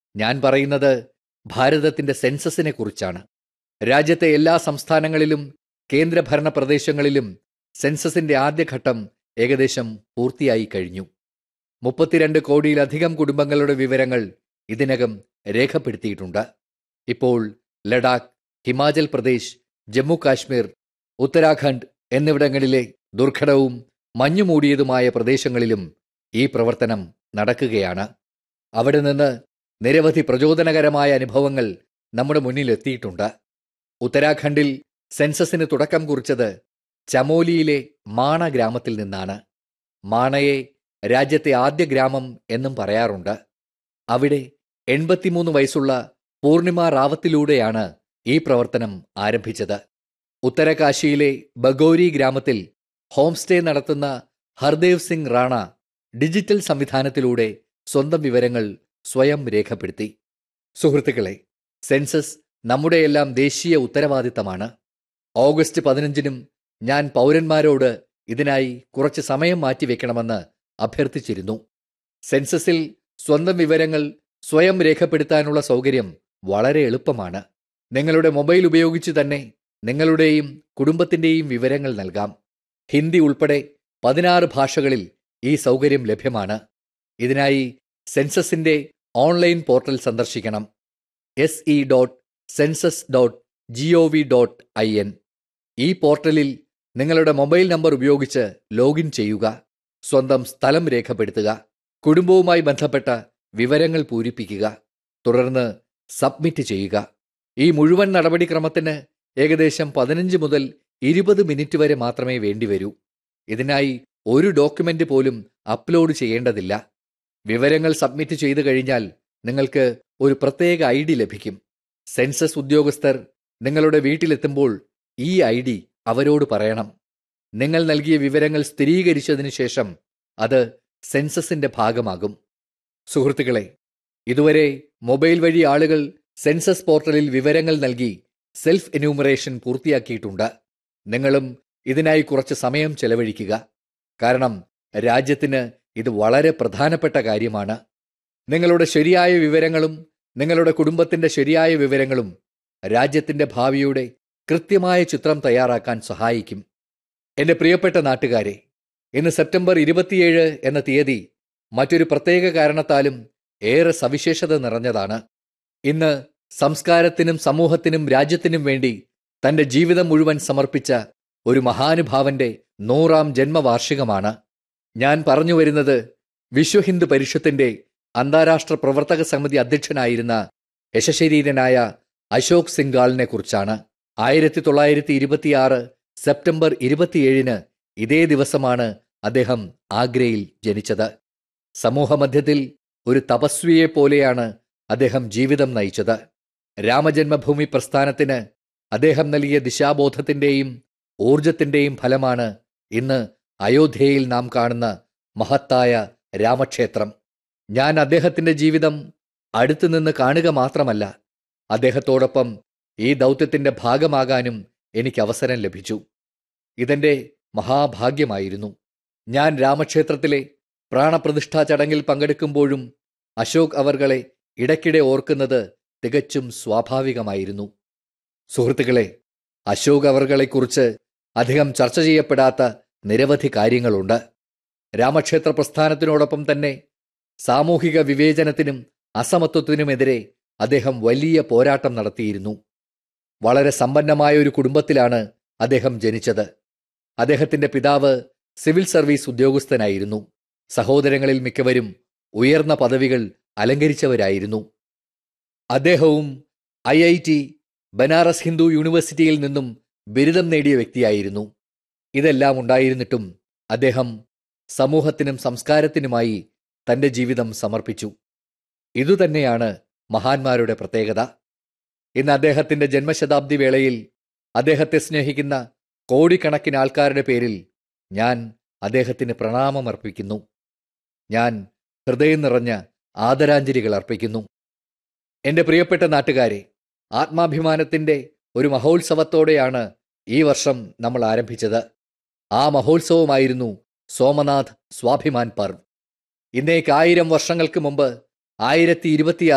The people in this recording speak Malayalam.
ഞാൻ പറയുന്നത് ഭാരതത്തിന്റെ സെൻസസിനെ കുറിച്ചാണ് രാജ്യത്തെ എല്ലാ സംസ്ഥാനങ്ങളിലും കേന്ദ്രഭരണ പ്രദേശങ്ങളിലും സെൻസസിന്റെ ആദ്യഘട്ടം ഏകദേശം പൂർത്തിയായി കഴിഞ്ഞു മുപ്പത്തിരണ്ട് കോടിയിലധികം കുടുംബങ്ങളുടെ വിവരങ്ങൾ ഇതിനകം രേഖപ്പെടുത്തിയിട്ടുണ്ട് ഇപ്പോൾ ലഡാക്ക് ഹിമാചൽ പ്രദേശ് ജമ്മു കാശ്മീർ ഉത്തരാഖണ്ഡ് എന്നിവിടങ്ങളിലെ ദുർഘടവും മഞ്ഞുമൂടിയതുമായ പ്രദേശങ്ങളിലും ഈ പ്രവർത്തനം നടക്കുകയാണ് അവിടെ നിന്ന് നിരവധി പ്രചോദനകരമായ അനുഭവങ്ങൾ നമ്മുടെ മുന്നിൽ എത്തിയിട്ടുണ്ട് ഉത്തരാഖണ്ഡിൽ സെൻസസിന് തുടക്കം കുറിച്ചത് ചമോലിയിലെ മാണ ഗ്രാമത്തിൽ നിന്നാണ് മാണയെ രാജ്യത്തെ ആദ്യ ഗ്രാമം എന്നും പറയാറുണ്ട് അവിടെ എൺപത്തിമൂന്ന് വയസ്സുള്ള പൂർണിമ റാവത്തിലൂടെയാണ് ഈ പ്രവർത്തനം ആരംഭിച്ചത് ഉത്തരകാശിയിലെ ബഗോരി ഗ്രാമത്തിൽ ഹോം സ്റ്റേ നടത്തുന്ന ഹർദേവ് സിംഗ് റാണ ഡിജിറ്റൽ സംവിധാനത്തിലൂടെ സ്വന്തം വിവരങ്ങൾ സ്വയം രേഖപ്പെടുത്തി സുഹൃത്തുക്കളെ സെൻസസ് നമ്മുടെയെല്ലാം ദേശീയ ഉത്തരവാദിത്തമാണ് ഓഗസ്റ്റ് പതിനഞ്ചിനും ഞാൻ പൗരന്മാരോട് ഇതിനായി കുറച്ച് സമയം മാറ്റിവെക്കണമെന്ന് അഭ്യർത്ഥിച്ചിരുന്നു സെൻസസിൽ സ്വന്തം വിവരങ്ങൾ സ്വയം രേഖപ്പെടുത്താനുള്ള സൗകര്യം വളരെ എളുപ്പമാണ് നിങ്ങളുടെ മൊബൈൽ ഉപയോഗിച്ച് തന്നെ നിങ്ങളുടെയും കുടുംബത്തിന്റെയും വിവരങ്ങൾ നൽകാം ഹിന്ദി ഉൾപ്പെടെ പതിനാറ് ഭാഷകളിൽ ഈ സൗകര്യം ലഭ്യമാണ് ഇതിനായി സെൻസസിന്റെ ഓൺലൈൻ പോർട്ടൽ സന്ദർശിക്കണം S E dot census dot G O V dot I N ഈ പോർട്ടലിൽ നിങ്ങളുടെ മൊബൈൽ നമ്പർ ഉപയോഗിച്ച് ലോഗിൻ ചെയ്യുക സ്വന്തം സ്ഥലം രേഖപ്പെടുത്തുക കുടുംബവുമായി ബന്ധപ്പെട്ട വിവരങ്ങൾ പൂരിപ്പിക്കുക തുടർന്ന് സബ്മിറ്റ് ചെയ്യുക ഈ മുഴുവൻ നടപടിക്രമത്തിന് ഏകദേശം പതിനഞ്ച് മുതൽ ഇരുപത് മിനിറ്റ് വരെ മാത്രമേ വേണ്ടിവരൂ ഇതിനായി ഒരു ഡോക്യുമെന്റ് പോലും അപ്ലോഡ് ചെയ്യേണ്ടതില്ല വിവരങ്ങൾ സബ്മിറ്റ് ചെയ്തു കഴിഞ്ഞാൽ നിങ്ങൾക്ക് ഒരു പ്രത്യേക ഐ ഡി ലഭിക്കും സെൻസസ് ഉദ്യോഗസ്ഥർ നിങ്ങളുടെ വീട്ടിലെത്തുമ്പോൾ ഈ ഐ ഡി അവരോട് പറയണം നിങ്ങൾ നൽകിയ വിവരങ്ങൾ സ്ഥിരീകരിച്ചതിന് ശേഷം അത് സെൻസസിന്റെ ഭാഗമാകും സുഹൃത്തുക്കളെ ഇതുവരെ മൊബൈൽ വഴി ആളുകൾ സെൻസസ് പോർട്ടലിൽ വിവരങ്ങൾ നൽകി സെൽഫ് എന്യൂമറേഷൻ പൂർത്തിയാക്കിയിട്ടുണ്ട് നിങ്ങളും ഇതിനായി കുറച്ച് സമയം ചെലവഴിക്കുക കാരണം രാജ്യത്തിന് ഇത് വളരെ പ്രധാനപ്പെട്ട കാര്യമാണ് നിങ്ങളുടെ ശരിയായ വിവരങ്ങളും നിങ്ങളുടെ കുടുംബത്തിന്റെ ശരിയായ വിവരങ്ങളും രാജ്യത്തിന്റെ ഭാവിയുടെ കൃത്യമായ ചിത്രം തയ്യാറാക്കാൻ സഹായിക്കും എന്റെ പ്രിയപ്പെട്ട നാട്ടുകാരെ ഇന്ന് സെപ്റ്റംബർ ഇരുപത്തിയേഴ് എന്ന തീയതി മറ്റൊരു പ്രത്യേക കാരണത്താലും ഏറെ സവിശേഷത നിറഞ്ഞതാണ് ഇന്ന് സംസ്കാരത്തിനും സമൂഹത്തിനും രാജ്യത്തിനും വേണ്ടി തന്റെ ജീവിതം മുഴുവൻ സമർപ്പിച്ച ഒരു മഹാനുഭാവന്റെ നൂറാം ജന്മവാർഷികമാണ് ഞാൻ പറഞ്ഞു വരുന്നത് വിശ്വ ഹിന്ദു പരിഷത്തിന്റെ അന്താരാഷ്ട്ര പ്രവർത്തക സമിതി അധ്യക്ഷനായിരുന്ന യശശരീരനായ അശോക് സിംഗാളിനെ കുറിച്ചാണ് ആയിരത്തി തൊള്ളായിരത്തി ഇരുപത്തിയാറ് സെപ്റ്റംബർ ഇരുപത്തിയേഴിന് ഇതേ ദിവസമാണ് അദ്ദേഹം ആഗ്രയിൽ ജനിച്ചത് സമൂഹമധ്യത്തിൽ ഒരു തപസ്വിയെ പോലെയാണ് അദ്ദേഹം ജീവിതം നയിച്ചത് രാമജന്മഭൂമി പ്രസ്ഥാനത്തിന് അദ്ദേഹം നൽകിയ ദിശാബോധത്തിന്റെയും ഊർജത്തിന്റെയും ഫലമാണ് ഇന്ന് അയോധ്യയിൽ നാം കാണുന്ന മഹത്തായ രാമക്ഷേത്രം ഞാൻ അദ്ദേഹത്തിന്റെ ജീവിതം അടുത്തുനിന്ന് കാണുക മാത്രമല്ല അദ്ദേഹത്തോടൊപ്പം ഈ ദൗത്യത്തിന്റെ ഭാഗമാകാനും എനിക്ക് അവസരം ലഭിച്ചു ഇതെന്റെ മഹാഭാഗ്യമായിരുന്നു ഞാൻ രാമക്ഷേത്രത്തിലെ പ്രാണപ്രതിഷ്ഠാ ചടങ്ങിൽ പങ്കെടുക്കുമ്പോഴും അശോക് അവർകളെ ഇടയ്ക്കിടെ ഓർക്കുന്നത് തികച്ചും സ്വാഭാവികമായിരുന്നു സുഹൃത്തുക്കളെ അശോക് അവർകളെക്കുറിച്ച് അധികം ചർച്ച ചെയ്യപ്പെടാത്ത നിരവധി കാര്യങ്ങളുണ്ട് രാമക്ഷേത്ര പ്രസ്ഥാനത്തിനോടൊപ്പം തന്നെ സാമൂഹിക വിവേചനത്തിനും അസമത്വത്തിനുമെതിരെ അദ്ദേഹം വലിയ പോരാട്ടം നടത്തിയിരുന്നു വളരെ സമ്പന്നമായ ഒരു കുടുംബത്തിലാണ് അദ്ദേഹം ജനിച്ചത് അദ്ദേഹത്തിന്റെ പിതാവ് സിവിൽ സർവീസ് ഉദ്യോഗസ്ഥനായിരുന്നു സഹോദരങ്ങളിൽ മിക്കവരും ഉയർന്ന പദവികൾ അലങ്കരിച്ചവരായിരുന്നു അദ്ദേഹവും I I T Banaras Hindu യൂണിവേഴ്സിറ്റിയിൽ നിന്നും ബിരുദം നേടിയ വ്യക്തിയായിരുന്നു ഇതെല്ലാം ഉണ്ടായിരുന്നിട്ടും അദ്ദേഹം സമൂഹത്തിനും സംസ്കാരത്തിനുമായി തന്റെ ജീവിതം സമർപ്പിച്ചു ഇതുതന്നെയാണ് മഹാന്മാരുടെ പ്രത്യേകത ഇന്ന് അദ്ദേഹത്തിന്റെ ജന്മശതാബ്ദി വേളയിൽ അദ്ദേഹത്തെ സ്നേഹിക്കുന്ന കോടിക്കണക്കിന് ആൾക്കാരുടെ പേരിൽ ഞാൻ അദ്ദേഹത്തിന് പ്രണാമമർപ്പിക്കുന്നു ഞാൻ ഹൃദയം നിറഞ്ഞ ആദരാഞ്ജലികൾ അർപ്പിക്കുന്നു എന്റെ പ്രിയപ്പെട്ട നാട്ടുകാരെ ആത്മാഭിമാനത്തിന്റെ ഒരു മഹോത്സവത്തോടെയാണ് ഈ വർഷം നമ്മൾ ആരംഭിച്ചത് ആ മഹോത്സവമായിരുന്നു സോമനാഥ് സ്വാഭിമാൻ പർവ് ഇന്നേക്ക് ആയിരം വർഷങ്ങൾക്ക് മുമ്പ് ആയിരത്തി ഇരുപത്തി